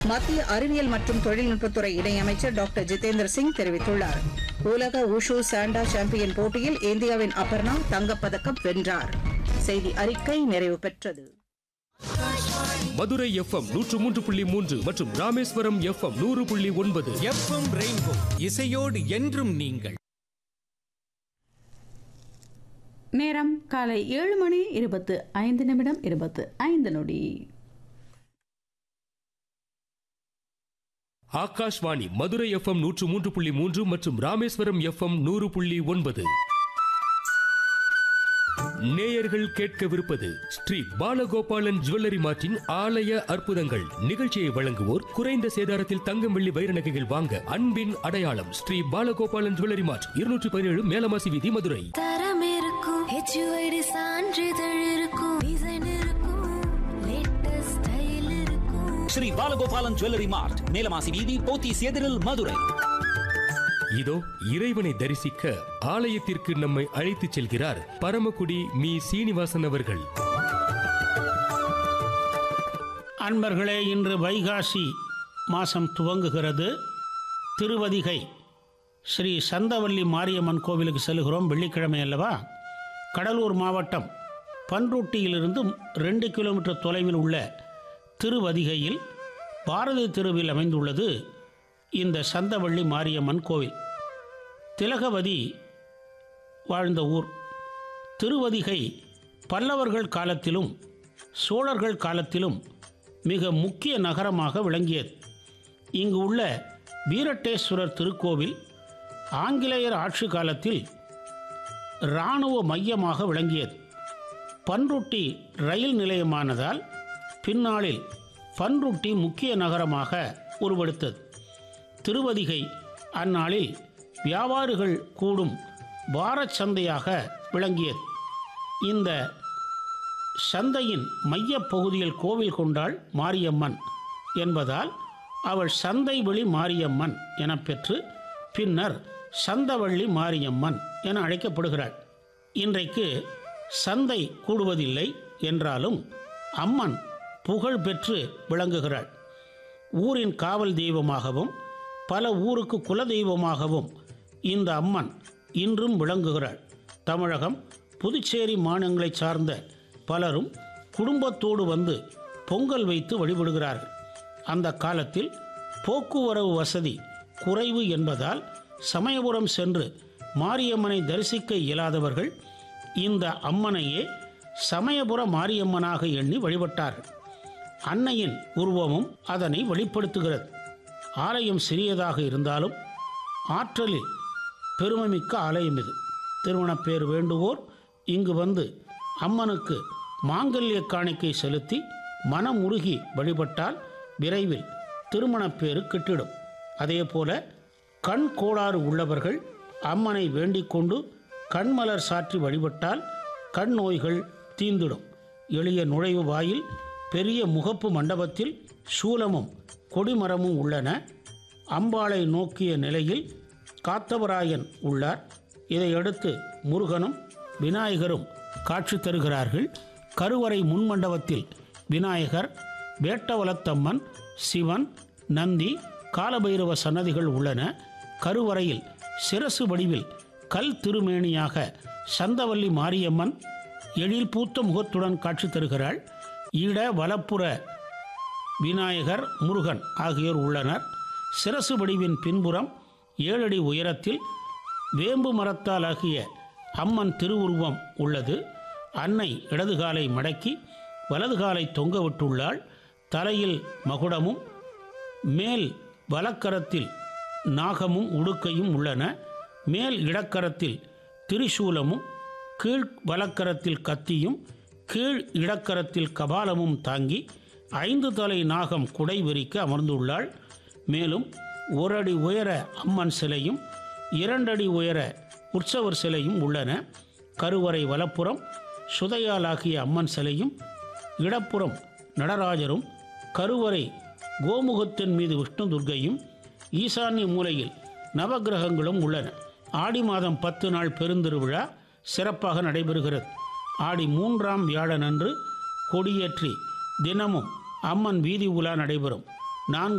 மத்திய அறிவியல் மற்றும் தொழில்நுட்பத்துறை இணையமைச்சர் டாக்டர் ஜிதேந்திர சிங் தெரிவித்துள்ளார் உலக உஷு சாண்டா சாம்பியன் போட்டியில் இந்தியாவின் அபர்ணா தங்கப்பதக்கம் வென்றார் செய்தி அறிக்கை நிறைவு பெற்றது மதுரை எஃப்எம் நூற்று மூன்று புள்ளி மூன்று மற்றும் ராமேஸ்வரம் எஃப்எம் நூறு புள்ளி ஒன்பது எஃப்எம் ரெயின்போ இசையோடு என்றும் நீங்கள் நேரம் காலை ஏழு மணி இருபத்து ஐந்து நிமிடம் இருபத்து ஐந்து நொடி ஆகாஷ்வாணி மதுரை எஃப்எம் நூற்று மூன்று புள்ளி மூன்று மற்றும் ராமேஸ்வரம் எஃப்எம் நூறு புள்ளி ஒன்பது நேயர்கள் கேட்கவிருப்பது ஸ்ரீ பாலகோபாலன் ஜுவல்லரி மார்ட்டின் ஆலய அற்புதங்கள் நிகழ்ச்சியை வழங்குவோர் குறைந்த சேதாரத்தில் தங்கம் வெள்ளி வைர நகைகள் வாங்க அன்பின் அடையாளம் ஸ்ரீ பாலகோபாலன் ஜுவல்லரி மார்ட் இருநூற்றி பதினேழு மேலமாசி வீதி மதுரை தரம் இருக்கும் ஹெச்யூஐடி சான்றிதழ் இருக்கும் டிசைன் இருக்கும் லேட்டஸ்ட் ஸ்டைல் இருக்கும் ஸ்ரீ பாலகோபாலன் ஜுவல்லரி மார்ட் மேலமாசி வீதி போத்தீஸ் எதிரில் மதுரை இதோ இறைவனை தரிசிக்க ஆலயத்திற்கு நம்மை அழைத்துச் செல்கிறார் பரமக்குடி மீ சீனிவாசன் அவர்கள் அன்பர்களே இன்று வைகாசி மாதம் துவங்குகிறது திருவதிகை ஸ்ரீ சந்தவல்லி மாரியம்மன் கோவிலுக்கு செல்கிறோம் வெள்ளிக்கிழமை அல்லவா கடலூர் மாவட்டம் பன்ருட்டியிலிருந்து ரெண்டு கிலோமீட்டர் தொலைவில் உள்ள திருவதிகையில் பாரதி தெருவில் அமைந்துள்ளது இந்த சந்தவள்ளி மாரியம்மன் கோவில் திலகவதி வாழ்ந்த ஊர் திருவதிகை பல்லவர்கள் காலத்திலும் சோழர்கள் காலத்திலும் மிக முக்கிய நகரமாக விளங்கியது இங்கு உள்ள வீரட்டேஸ்வரர் திருக்கோவில் ஆங்கிலேயர் ஆட்சி காலத்தில் இராணுவ மையமாக விளங்கியது பன்ருட்டி ரயில் நிலையமானதால் பின்னாளில் பன்ருட்டி முக்கிய நகரமாக உருவெடுத்தது திருவதிகை அந்நாளில் வியாபாரிகள் கூடும் வாரச் சந்தையாக விளங்கியது இந்த சந்தையின் மையப் பகுதியில் கோவில் கொண்டாள் மாரியம்மன் என்பதால் அவள் சந்தை வெளி மாரியம்மன் என பெற்று பின்னர் சந்தவள்ளி மாரியம்மன் என அழைக்கப்படுகிறாள் இன்றைக்கு சந்தை கூடுவதில்லை என்றாலும் அம்மன் புகழ் பெற்று விளங்குகிறாள் ஊரின் காவல் தெய்வமாகவும் பல ஊருக்கு குல தெய்வமாகவும் இந்த அம்மன் இன்றும் விளங்குகிறாள் தமிழகம் புதுச்சேரி மாநிலங்களைச் சார்ந்த பலரும் குடும்பத்தோடு வந்து பொங்கல் வைத்து வழிபடுகிறார்கள் அந்த காலத்தில் போக்குவரவு வசதி குறைவு என்பதால் சமயபுரம் சென்று மாரியம்மனை தரிசிக்க இயலாதவர்கள் இந்த அம்மனையே சமயபுர மாரியம்மனாக எண்ணி வழிபட்டார்கள் அன்னையின் உருவமும் அதனை வெளிப்படுத்துகிறது ஆலயம் சிறியதாக இருந்தாலும் ஆற்றலில் பெருமைமிக்க ஆலயம் இது திருமணப்பேர் வேண்டுவோர் இங்கு வந்து அம்மனுக்கு மாங்கல்ய காணிக்கை செலுத்தி மனம் உருகி வழிபட்டால் விரைவில் திருமணப்பேறு கிட்டிடும் அதேபோல கண் கோளாறு உள்ளவர்கள் அம்மனை வேண்டிக் கொண்டு கண்மலர் சாற்றி வழிபட்டால் கண் நோய்கள் தீந்திடும் எளிய நுழைவு வாயில் பெரிய முகப்பு மண்டபத்தில் சூலமும் கொடிமரமும் உள்ளன அம்பாளை நோக்கிய நிலையில் காத்தவராயன் உள்ளார் இதையடுத்து முருகனும் விநாயகரும் காட்சி தருகிறார்கள் கருவறை முன்மண்டபத்தில் விநாயகர் வேட்டவலத்தம்மன் சிவன் நந்தி காலபைரவ சன்னதிகள் உள்ளன கருவறையில் சிரசு வடிவில் கல் திருமேனியாக சந்தவல்லி மாரியம்மன் எழில் பூத்த முகத்துடன் காட்சி தருகிறாள் இட வலப்புற விநாயகர் முருகன் ஆகியோர் உள்ளனர் சிரசு வடிவின் பின்புறம் ஏழடி உயரத்தில் வேம்பு மரத்தால் ஆகிய அம்மன் திருவுருவம் உள்ளது அன்னை இடது காலை மடக்கி வலது காலை தொங்க விட்டுள்ளாள் தலையில் மகுடமும் மேல் வலக்கரத்தில் நாகமும் உடுக்கையும் உள்ளன மேல் இடக்கரத்தில் திரிசூலமும் கீழ் வலக்கரத்தில் கத்தியும் கீழ் இடக்கரத்தில் கபாலமும் தாங்கி ஐந்து தலை நாகம் குடை விரிக்க அமர்ந்துள்ளாள் மேலும் ஒரு அடி உயர அம்மன் சிலையும் இரண்டடி உயர உற்சவர் சிலையும் உள்ளன கருவறை வலப்புறம் சுதையாலாகிய அம்மன் சிலையும் இடப்புறம் நடராஜரும் கருவறை கோமுகத்தின் மீது விஷ்ணு துர்க்கையும் ஈசான்ய மூலையில் நவக்கிரகங்களும் உள்ளன ஆடி மாதம் பத்து நாள் பெருந்திருவிழா சிறப்பாக நடைபெறுகிறது ஆடி மூன்றாம் வியாழனன்று கொடியேற்றி தினமும் அம்மன் வீதி உலா நடைபெறும் நான்கு